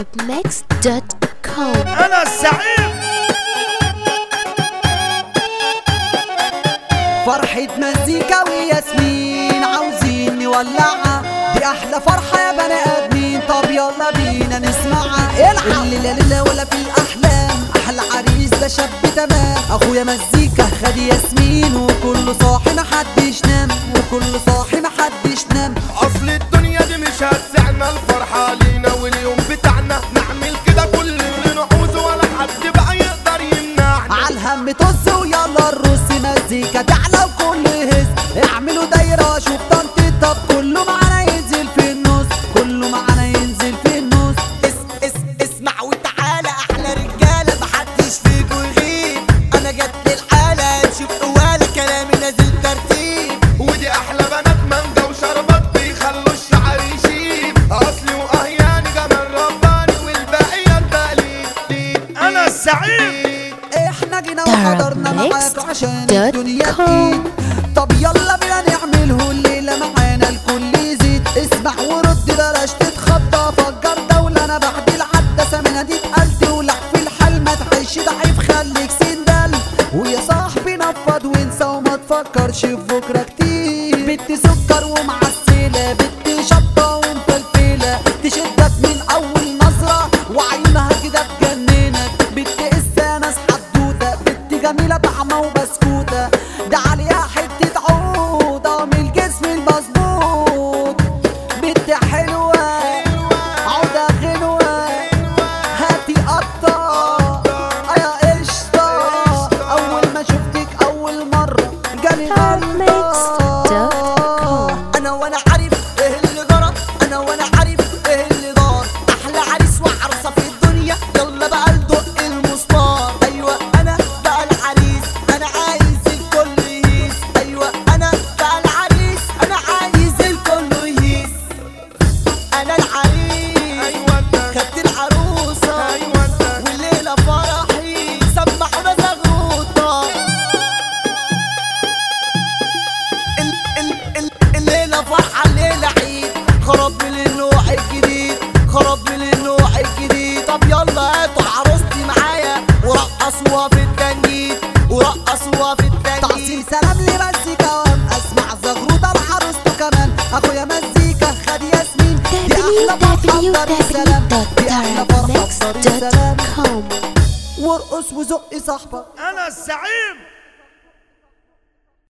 arabmix.com انا السعيد فرحة مزيكا وياسمين عاوزين نولعها دي أحلى فرحة يا بني آدمين طب يلا بينا نسمعها العب الليلة ليلة ولا في الأحلام أحلى عريس ده شاب تمام أخويا مزيكا خد ياسمين وكله صاحي محدش نام وكله صاحي محدش نام اصل الدنيا دي مش هتسعنا الفرحة لينا واليوم بتاعنا نعمل كده كل اللي نعوزه ولا حد بقى يقدر يمنعنا عالهم طز ويلا الرص مزيكا تعلى وكل هز اعملوا دايرة شوف طنط طب كله معانا ينزل في النص كله معانا ينزل في النص اس اس اسمع وتعالى احلى رجاله محدش فيكو يغيب انا جت للحاله نشوف قواله كلامي نازل ترتيب ودي احلى بنات مانجا وشربات بيخلوا الشعر يشيب اصلي واهياني جمال رباني والباقية تقليد انا السعيد احنا جينا وحضرنا معاك عشان الدنيا Darabmix.com. تقيل طب يلا بينا نعمله الليلة معانا الكل يزيد اسمع ورد بلاش تتخضى فجر دولة انا بعد العدسة من دي اتقلت ولح في الحال ما تعيش ضعيف خليك سندل ويا صاحبي نفض وانسى وما تفكرش في بكرة كتير بنت سكر ومعسلة بنت شطة ومفلفلة تشدك من اول نظرة وعيونها كده تجننك بنت قصة ناس حدوتة بنت جميلة طعمة وبسكوتة ده عليها حتة عودة من الجسم المظبوط بنت حلوة عودة غنوة هاتي قطة يا قشطة أول ما شفتك أول مرة جالي غلطة Darabmix.com. انا وانا عارف ايه اللي جرى انا وانا عارف ايه اللي دار احلى عريس وعروسه في الدنيا يلا بقى ندق المسمار ايوه انا بقى العريس انا عايز الكل يهيس ايوه انا بقى العريس انا عايز الكل يهيس انا العريس ايوه انت خدت العروسه ايوه انت والليله فرحي سمعونا زغروطه ال- ال- ال- الليلة فرحة الليلة عيد خرب من النوع الجديد خرب من النوع الجديد طب يلا هاتوا عروستي معايا ورقصوها في التنجيد ورقصوها في تعظيم التنجيد سلام لمزيكا وام اسمع زغروطه لعروسته كمان اخويا مزيكا خد ياسمين دي احلى فرحه بدار السلام دي احلى فرحه بدار السلام www.darabmix.com وارقص وزق صاحبك انا السعيد